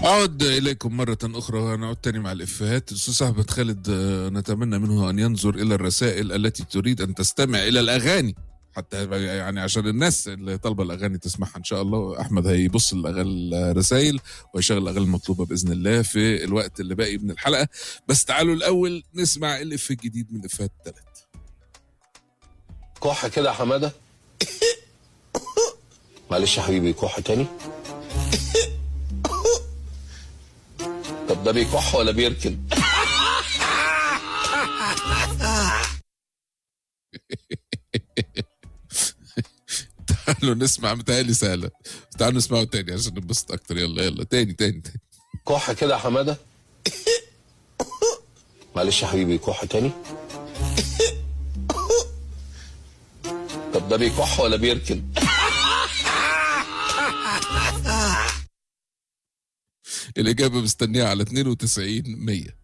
أعود إليكم مرة أخرى ونعود تاني مع الإفيهات أستاذ أحمد خالد آه، نتمنى منه أن ينظر إلى الرسائل التي تريد أن تستمع إلى الأغاني حتى يعني عشان الناس اللي طالبة الأغاني تسمعها إن شاء الله أحمد هيبص الرسائل ويشغل الأغاني المطلوبة بإذن الله في الوقت اللي باقي من الحلقة بس تعالوا الأول نسمع الإف الجديد من الإفيهات الثلاث كح كده يا حماده معلش يا حبيبي كح تاني طب ده بيكح ولا بيركن تعالوا نسمع متهيألي سهلة تعالوا نسمعه تاني عشان ننبسط أكتر يلا يلا تاني تاني تاني كح كده يا حماده معلش يا حبيبي كح تاني طب ده بيكح ولا بيركن الإجابة مستنية على 92 100